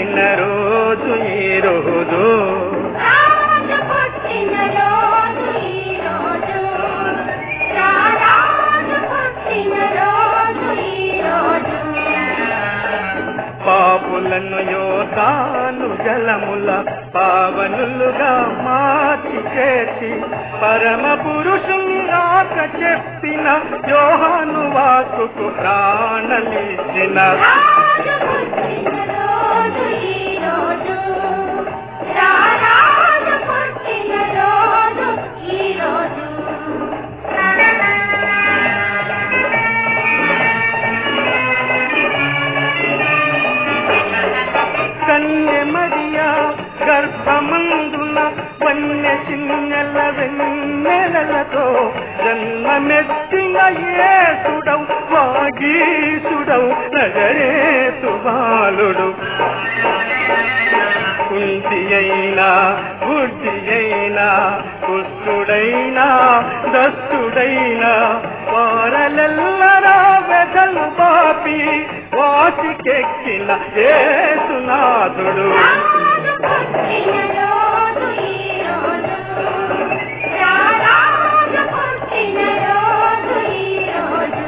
పుట్టిన రోజు ఈ రోజు రాజు పుట్టిన రోజు ఈ రోజు రాజు పుట్టిన రోజు ఈ రోజు పాపులను యోధాను జలముల పావనులుగా మార్చి చేసి పరమ పురుషుని రాక చెప్పిన యోహాను వాక్కుకు ప్రాణమిచ్చిన రాజు పుట్టిన రోజు ఈ రోజు రాజు పుట్టిన రోజు ఈ రోజు కన్య మరియా గర్భమందున వన్య చిన్నెల వెన్నెలతో జన్మమెత్తిన యేసుడవు వాగీసుడవు నజరేతు బాలుడు కుంటి అయినా బుద్ధి అయినా కుష్టుడైనా దస్తుడైనా వారలెల్లరా వెదలు పాపి వాటికెక్కిన ఏసునాథుడు రాజు పుట్టిన రోజు ఈ రోజు రాజు పుట్టిన రోజు ఈ రోజు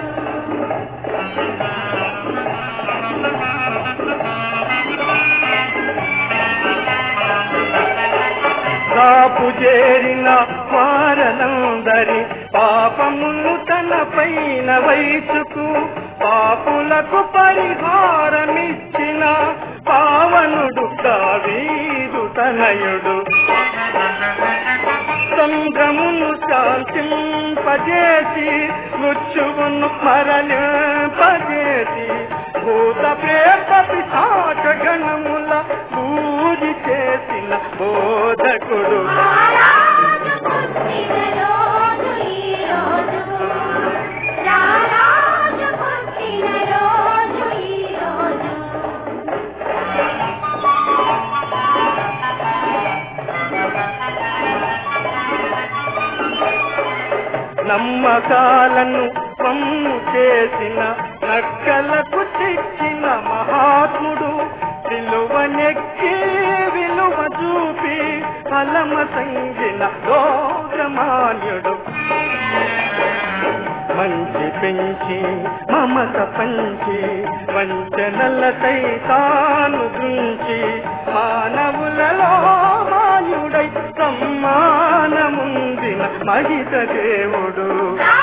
కాపు చేరిన వారలందరి పాపమును తన పైన వయసుకు పాపులకు పరిహారమిచ్చిన పావనుడు దావీదు తనయుడు సంఘమును శాంతింపజేసి మృత్యువును మరణింపజేసి భూత ప్రేత పిశాచ గణముల పూజి చేసిన బోధకుడు రాజు పుట్టిన రోజు ఈ రోజు రాజు పుట్టిన రోజు ఈ రోజు నమ్మకాలను పమ్ము చేసిన నక్కలకు తెచ్చిన మహాత్ముడు విలువనెక్కి విలువ చూపి ఫలమ సంగిన లోకమాన్యుడు మంచి పెంచి మమత పంచి వంచనల సైతాను గుంచి మానవులలో మాన్యుడై సమ్మానముందిన మహిత దేవుడు రాజు